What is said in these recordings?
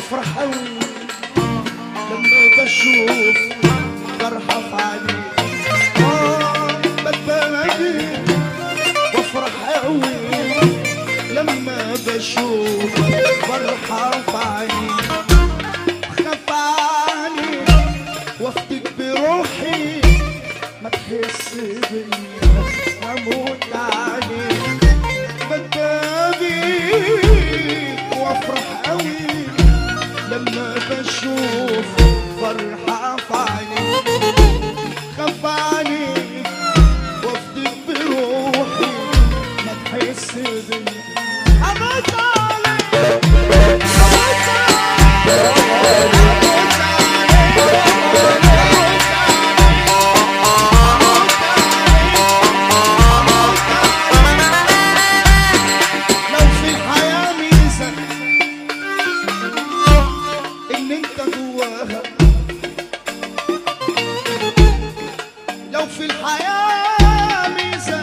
وافرح قوي لما بشوف فرحة في عينيك آه بتبادي وافرح قوي لما بشوف فرحة في عينيك خاف عليك وافتك بروحي ما تحس بيا هموت عليك بتباديك وافرح قوي لما بشوف فرحة في عينيك خاف عليك وافتك بروحي ما تحس بيا هموت عليك هموت عليك هموت لو في الحياة ميزة إن أنت جواها لو في الحياة ميزة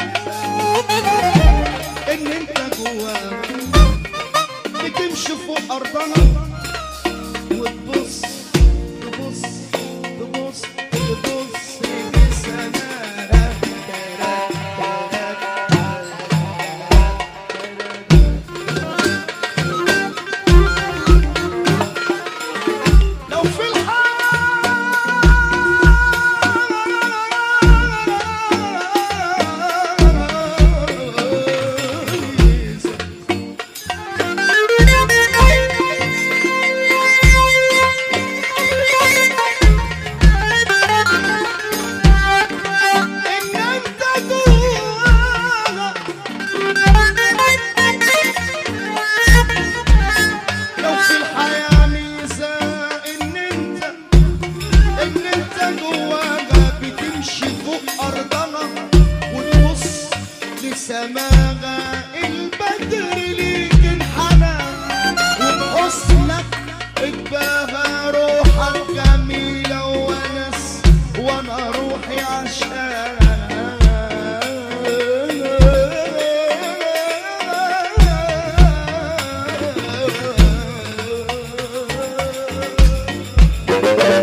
إن أنت جواها بتمشي فوق أرضها وتبص تبص تبص تبص لسماها لو في الحال إن أنت جواها لو في الحياة ميزة إن أنت إن أنت جواها بتمشي فوق أرضها وتبص لسماها البدر ليك انحنى وبحسنك اتباهى روحك جميلة ونس وأنا روحي عشان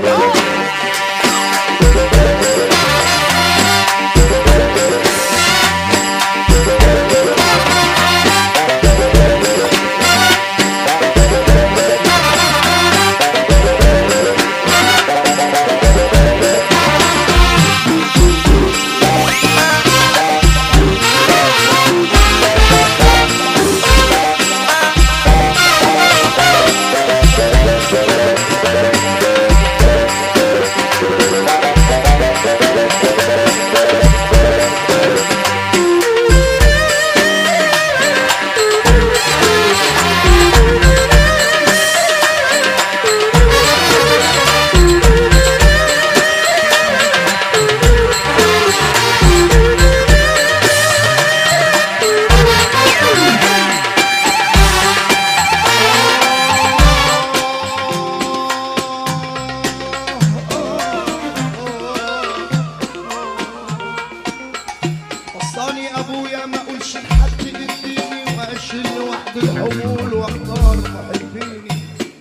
وصاني ابويا ما اقولش لحد اديني واشيل لوحدي الحمول واختار محبيني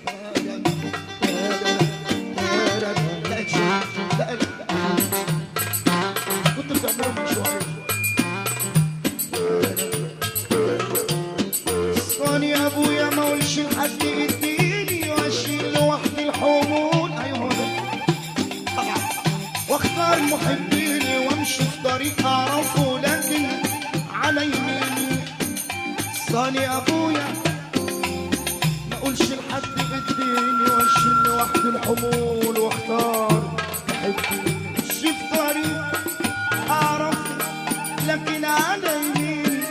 لا تشيل لا لا كنت بتعملهم من شويه صاني ابويا ما اقولش لحد اديني واشيل لوحدي الحمول ايوه هو ده واختار محبيني وامشي في طريق اعرفه لكن على يميني صاني ابويا ما اقولش لحد اديني واشيل لوحدي الحمول واختار محبيني امشي في طريق اعرفه لكن على يميني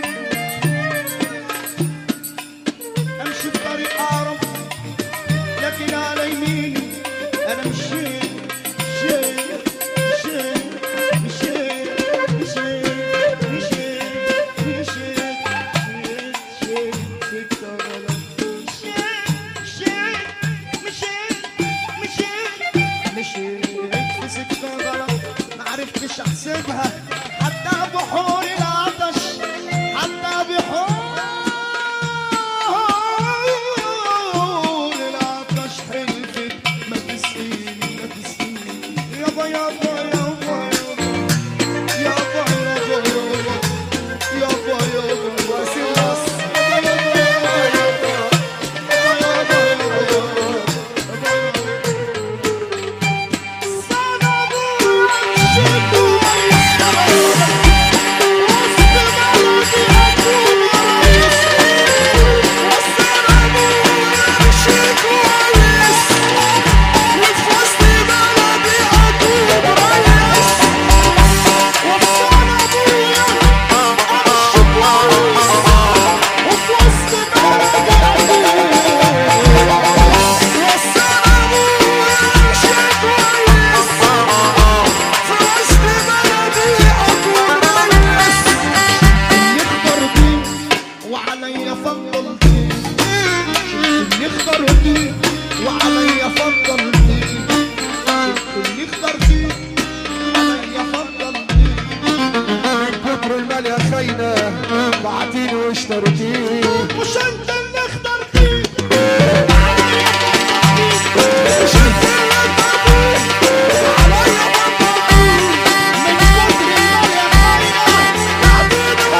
امشي في طريق اعرف لكن على يميني انا مشيت مشيت مشيت مشيت مشيت مشيت مشيت مشيت سكة غلط مشيت مشيت مشيت مشيت مشيت في سكة غلط ما عرفتش احسبها حتى بحور العطش حتى بحور العطش وعليا فضلتي اللي اخترتي عليا فضلتي من كتر المال يا خاينة بعتيني واشتريتيني مش انت اللي اخترتي من كتر المال يا خاينة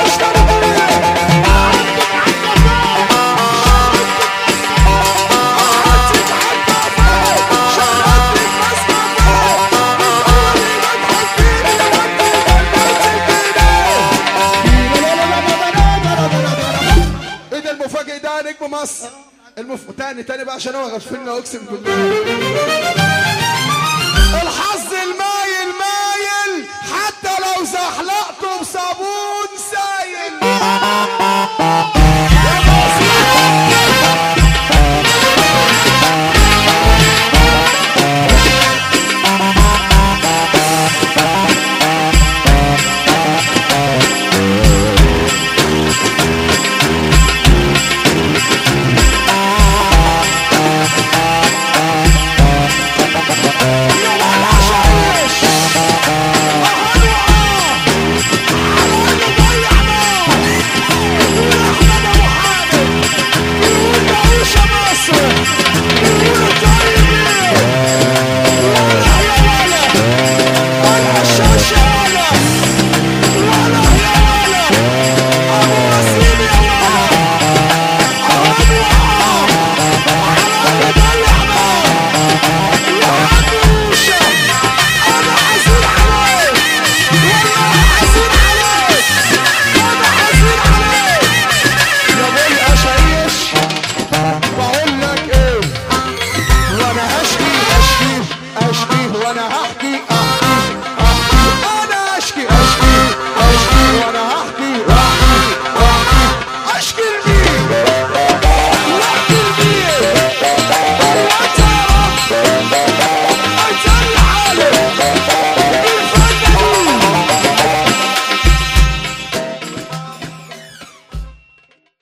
ايه ده المفاجئ ده نجم مصر المف... تاني تاني بقى عشان هو غفلنا اقسم بالله الحظ المايل مايل حتى لو زحلقته بصابون سايل